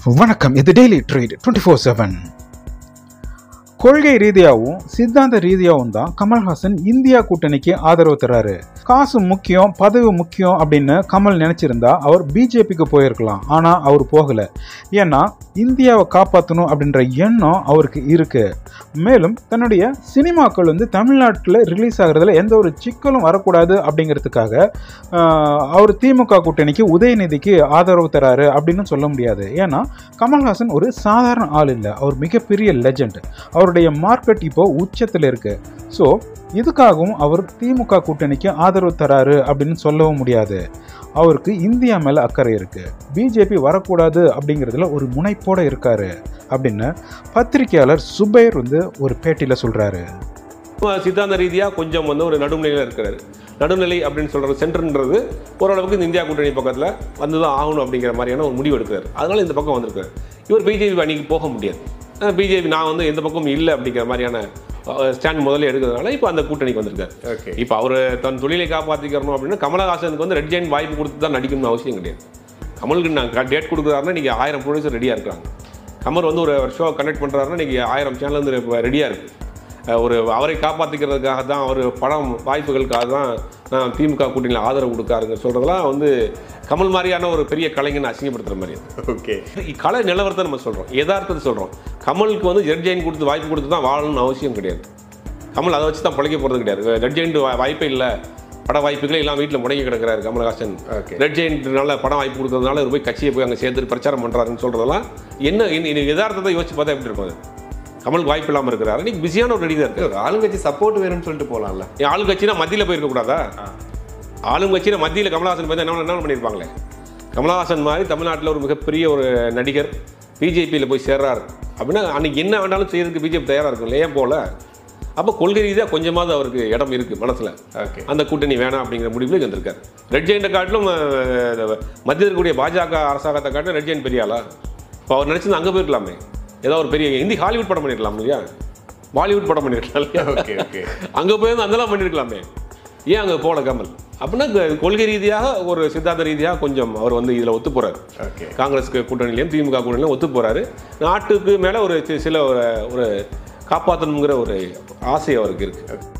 வணக்கம் இது daily trade twenty four seven கொள்கை ரீதியாகவும் சித்தாந்த ரீதியாகவும் தான் கமல்ஹாசன் இந்தியா கூட்டணிக்கு ஆதரவு தர்றாரு காசு முக்கியம் பதவி முக்கியம் அப்படின்னு கமல் நினைச்சிருந்தா அவர் பிஜேபிக்கு போயிருக்கலாம் ஆனா அவர் போகல ஏன்னா இந்தியாவை காப்பாற்றணும் அப்படின்ற எண்ணம் அவருக்கு இருக்கு மேலும் தன்னுடைய சினிமாக்கள் வந்து தமிழ்நாட்டில் ரிலீஸ் ஆகுறதுல எந்த ஒரு சிக்கலும் வரக்கூடாது அப்படிங்கிறதுக்காக ஆஹ், அவர் திமுக கூட்டணிக்கு உதயநிதிக்கு ஆதரவு தராரு அப்படின்னு சொல்ல முடியாது ஏன்னா கமல்ஹாசன் ஒரு சாதாரண ஆள் இல்லை அவர் மிகப்பெரிய லெஜண்ட் அவருடைய மார்க்கெட் இப்போ உச்சத்தில் இருக்கு ஸோ இதுக்காகவும் அவர் திமுக கூட்டணிக்கு ஆதரவு தராரு அப்படின்னு சொல்லவும் முடியாது அவருக்கு இந்தியா மேலே அக்கறை இருக்கு பிஜேபி வரக்கூடாது அப்படிங்கிறதுல ஒரு முனைப்போட இருக்காரு அப்படின்னு பத்திரிகையாளர் சுபைர் வந்து ஒரு பேட்டியில் சொல்றாரு சித்தாந்த ரீதியாக கொஞ்சம் வந்து ஒரு நடுநிலையில் இருக்கிறாரு நடுநிலை அப்படின்னு சொல்கிறது சென்டர்ன்றது ஓரளவுக்கு இந்த இந்தியா கூட்டணி பக்கத்தில் வந்து தான் ஆகணும் அப்படிங்கிற மாதிரியான ஒரு முடிவு எடுக்கிறார் அதனால இந்த பக்கம் வந்திருக்காரு இவர் பிஜேபி அன்னைக்கு போக முடியாது பிஜேபி நான் வந்து எந்த பக்கமும் இல்லை அப்படிங்கிற மாதிரியான ஸ்டாண்ட் முதல்ல எடுக்கிறதுனால இப்போ அந்த கூட்டணிக்கு வந்திருக்காரு ஓகே இப்போ அவர் தன் தொழிலை காப்பாற்றிக்கிறணும் அப்படின்னா கமலஹாசனுக்கு வந்து ரெட் ஜெயின் வாய்ப்பு கொடுத்து தான் நடிக்கணும்னு அவசியம் கிடையாது கமலுக்கு நான் டேட் கொடுக்குறாருன்னா நீங்கள் ஆயிரம் ப்ரொடியூசர் ரெடியாக இருக்காங்க கமல் வந்து ஒரு ஷோ கனெக்ட் பண்ணுறாருன்னா இன்றைக்கி ஆயிரம் சேனல் வந்து ரெடியாக இருக்குது அஹ் ஒரு அவரை காப்பாற்றிக்கிறதுக்காக தான் அவர் படம் வாய்ப்புகளுக்காக தான் நான் திமுக கூட்டணியில் ஆதரவு கொடுக்காருங்க சொல்கிறதெல்லாம் வந்து கமல் மாதிரியான ஒரு பெரிய கலைஞனை அசிங்கப்படுத்துகிற மாதிரி அது. ஓகே கலை நிலவரத்தை நம்ம சொல்கிறோம் யதார்த்தத்தை சொல்கிறோம் கமலுக்கு வந்து ரெட் ஜெயின் கொடுத்து வாய்ப்பு கொடுத்து தான் வாழணும்னு அவசியம் கிடையாது கமல் அதை வச்சு தான் பிழைக்க போகிறது கிடையாது ரெட் ஜெயின் வாய்ப்பே இல்லை பட வாய்ப்புகளே எல்லாம் வீட்டில் முடங்கி கிடக்கிறாரு கமலஹாசன் Okay. ரெட் ஜெயின்ட்னால படம் வாய்ப்பு கொடுக்கறதுனால இவர் போய் கட்சியை போய் அங்கே சேர்த்து பிரச்சாரம் பண்ணுறாருன்னு சொல்கிறதெல்லாம் என்ன இந்த- இந்த யதார்த்தத்தை யோசிச்சு பார்த்தா எப்படி இருக்கும் அது கமலுக்கு வாய்ப்பு இல்லாமல் இருக்கிறாரு இன்னைக்கு பிஸியான ஒரு நடிகர் இருக்கு ஆளுங்கட்சி சப்போர்ட் வேணும்னு சொல்லிட்டு போலாம்ல என் ஆளுங்கட்சினா மத்தியில் போயிருக்க கூடாதா ஆளுங்கட்சியில் மத்தியில் கமலஹாசன் போய் என்ன என்ன பண்ணியிருப்பாங்களே கமலஹாசன் மாதிரி தமிழ்நாட்டில் ஒரு மிகப்பெரிய ஒரு நடிகர் பிஜேபியில் போய் சேர்றாரு அப்படின்னா அன்னைக்கு என்ன வேணாலும் செய்யறதுக்கு பிஜேபி தயாராக இருக்கும் இல்லையா போல அப்போ கொள்கை ரீதியாக கொஞ்சமாவது அவருக்கு இடம் இருக்குது மனசில் ஓகே அந்த கூட்டணி வேணாம் அப்படிங்கிற முடிவில் வந்திருக்காரு ரெட் ஜெயின்ட்டை காட்டிலும் அஹ், மத்தியில் இருக்கக்கூடிய பாஜக அரசாங்கத்தை காட்டிலும் ரெட் ஜெயின் பெரிய ஆளா இப்போ அவர் நினச்சிருந்து அங்கே போயிருக்கலாமே ஏதோ ஒரு பெரிய ஹிந்தி ஹாலிவுட் படம் பண்ணிருக்கலாம் இல்லையா பாலிவுட் படம் பண்ணிருக்கலாம் இல்லையா ஓகே ஓகே அங்கே போய் அதெல்லாம் பண்ணியிருக்கலாமே ஏன் அங்கே போல கமல் அப்படின்னா க- கொள்கை ரீதியாக ஒரு சித்தாந்த ரீதியாக கொஞ்சம் அவர் வந்து இதில் ஒத்து போறாரு ஓகே காங்கிரஸ் கூட்டணியிலையும் திமுக கூட்டணியிலும் ஒத்து போறாரு நாட்டுக்கு மேலே ஒரு சி- சில ஒரு ஒரு காப்பாற்றணுங்கிற ஒரு ஆசை அவருக்கு இருக்கு